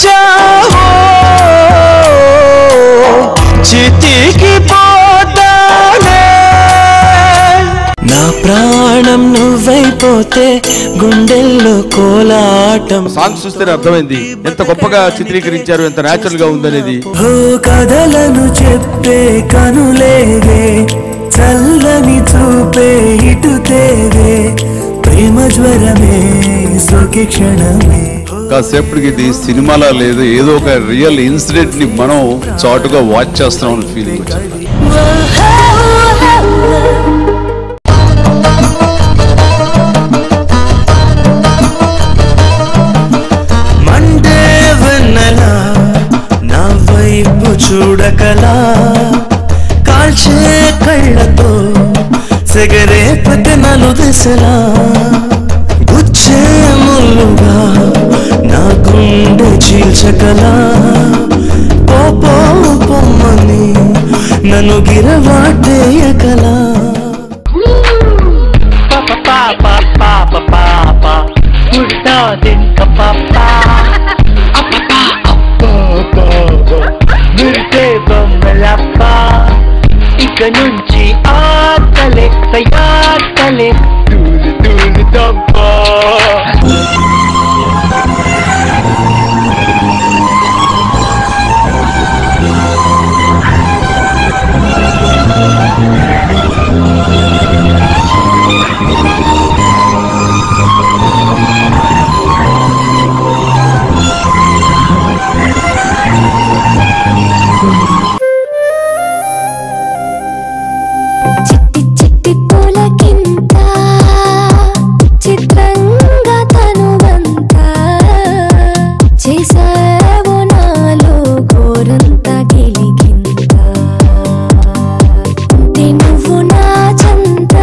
వచ్చావో చితికి పోతానే నా ప్రాణం నువ్వైపోతే గుండెల్లో కోలాటం సాంగ్స్ చూస్తేనే అర్థమైంది ఎంత గొప్పగా చిత్రీకరించారు ఎంత న్యాచురల్ గా ఉందనేది ఓ కథలను చెప్పే కనులేవే చల్లని చూపే ఇటు తేవే ప్రేమ జ్వరమే సోకి క్షణమే కాసేపటికి ఇది సినిమాలా లేదు ఏదో ఒక రియల్ ఇన్సిడెంట్ ని మనం చాటుగా వాచ్ చేస్తున్నాం అనే ఫీలింగ్ వచ్చింది మండే వెన్నెలా నా వైపు చూడకలా కాల్చే కళ్ళతో సెగరే పతనలు దిశలా గుచ్చే ముల్లుగా నా గుండె చీల్చకలా పోపో పొమ్మని నన్ను గిరవాటేయకలా Papa, papa, papa, papa, Urda din ka papa. Apapa, apapa, Nurte bamalapa. ఇక నుంచి ఆకలే తయాకలే తూలు తూలు దబ్బా చిట్టి చిట్టి పూలకింత చిత్రంగా తనువంతా చేసావు నాలో గోరంత గిలిగింత నువ్వు నా చంత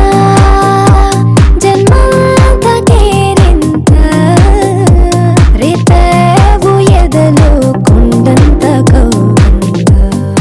జన్మంత కేరింత రేపావు ఎదలో కొండంత కౌంత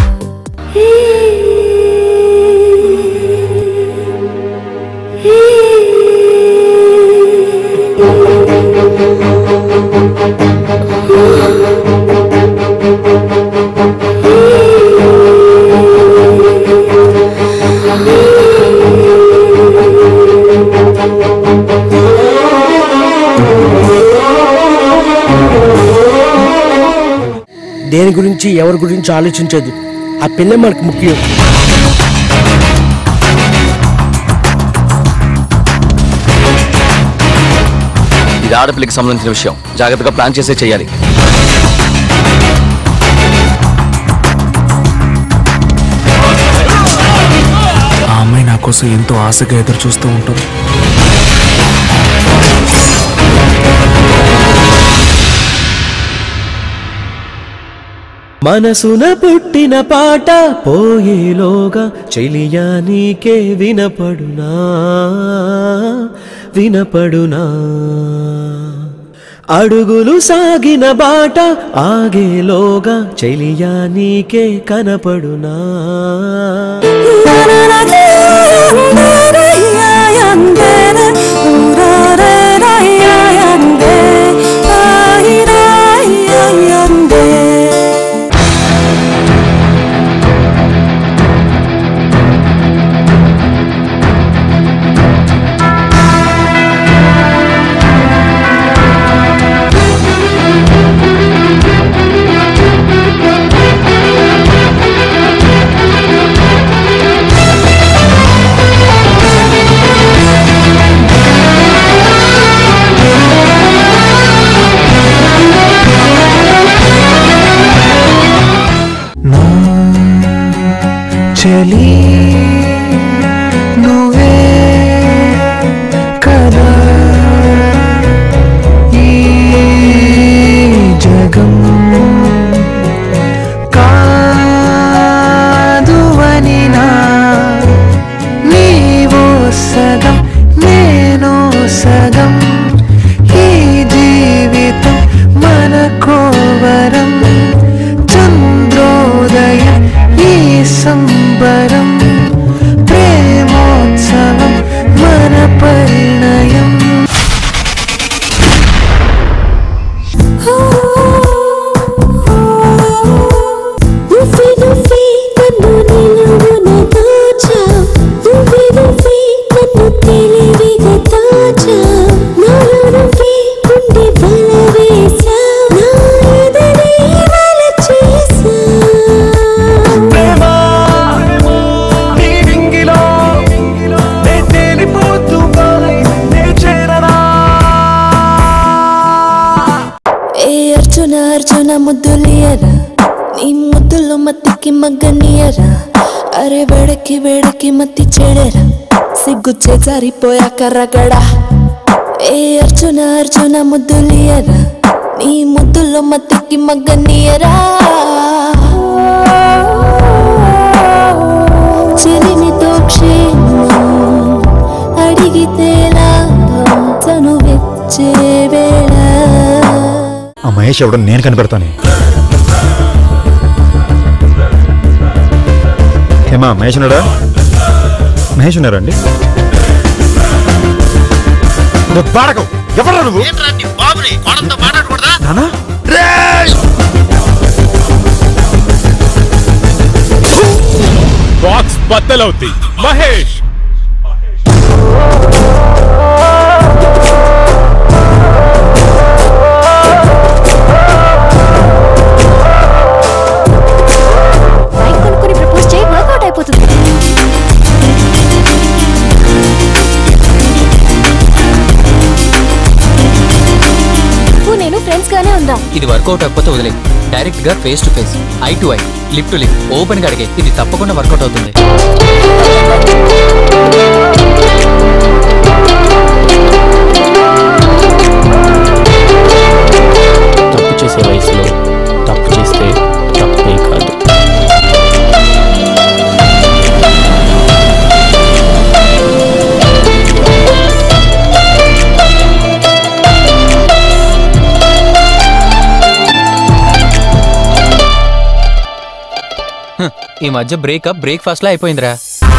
దేని గురించి ఎవరి గురించి ఆలోచించదు ఆ పిల్ల మనకు ముఖ్యం ఇది ఆడపిల్లకి సంబంధించిన విషయం జాగ్రత్తగా ప్లాన్ చేసే చేయాలి ఆ అమ్మాయి నా కోసం ఎంతో ఆశగా ఎదురు చూస్తూ ఉంటుంది మనసున పుట్టిన పాట పోయేలోగా చెలియా నీకే వినపడునా వినపడునా అడుగులు సాగిన బాట ఆగేలోగా చెలియా నీకే కనపడునా నా చలి నువ్వే కదా ఈ జగం కాదువని నా నీవో సగం నేను సగం ఈ జీవితం మన కోవరం చంద్రోదయం ఈ సంబరం ముద్దులియరా నీ ముద్దులో మత్తికి మగ్గనియరా అరే వేడకి వేడకి మత్తి చెడరా సిగ్గు చేజారిపోయాక రగడా ఏ అర్జున అర్జున ముద్దులియరా నీ ముద్దులో మత్తికి మగ్గనియరా చిరిమితో క్షేమం అడిగితే లాభం తను వెచ్చే వేళ ఆ మహేష్ ఎవడో నేను కనిపెడతాను ఏమా మహేష్ ఉన్నాడా మహేష్ ఉన్నారా అండి నువ్వు పాడకు ఎవరా నువ్వు నానా? బాక్స్ బద్దలవుద్ది మహేష్ బైక్ కొనుక్కొని ప్రపోజ్ చేయి వర్కౌట్ అయిపోతుంది నువ్వు నేను ఫ్రెండ్స్ గానే ఉందాం ఇది వర్కౌట్ అవ్వకపోతే వదిలే డైరెక్ట్ గా face to face eye to eye lip to lip open గా అడిగే ఇది తప్పకుండా వర్కౌట్ అవుతుంది తప్పు చేసే వయసులో తప్పు చేస్తే తప్పే కాదు హ్, ఈ మధ్య బ్రేకప్ బ్రేక్ఫాస్ట్ లా అయిపోయిందిరా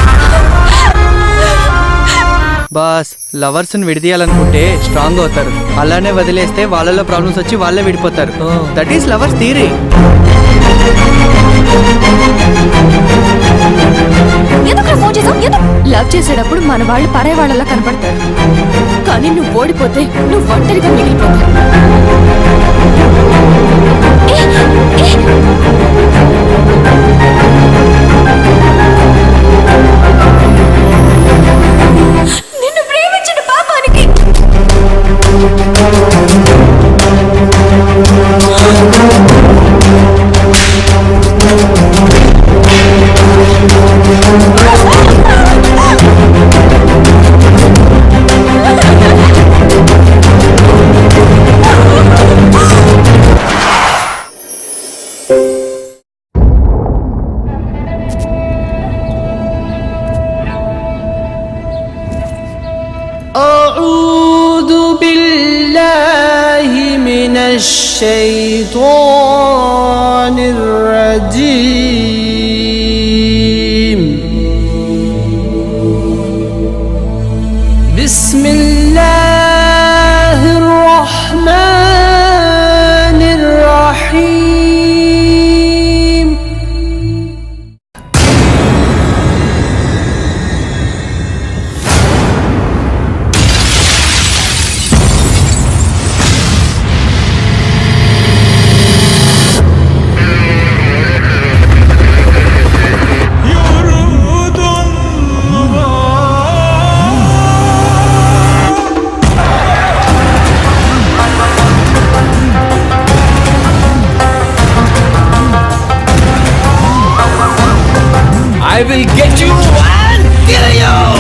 బాస్ లవర్స్ ని విడదీయాలనుకుంటే స్ట్రాంగ్ అవుతారు అలానే వదిలేస్తే వాళ్ళలో ప్రాబ్లమ్స్ వచ్చి వాళ్ళే విడిపోతారు దట్ ఈస్ లవర్స్ థీరీ ఎందుకు ఫోన్ చేసావు ఎందుకు లవ్ చేసేటప్పుడు మన వాళ్ళు పరే వాళ్ళలా కనపడతారు కానీ నువ్వు ఓడిపోతే నువ్వు ఒంటరిగా మిగిలిపోతావు ఏ, ఏ. నిన్ను ప్రేమించిన పాపానికి أعوذ بالله من الشيطان الرجيم بسم الله الرحمن الرحيم I will get you and kill you!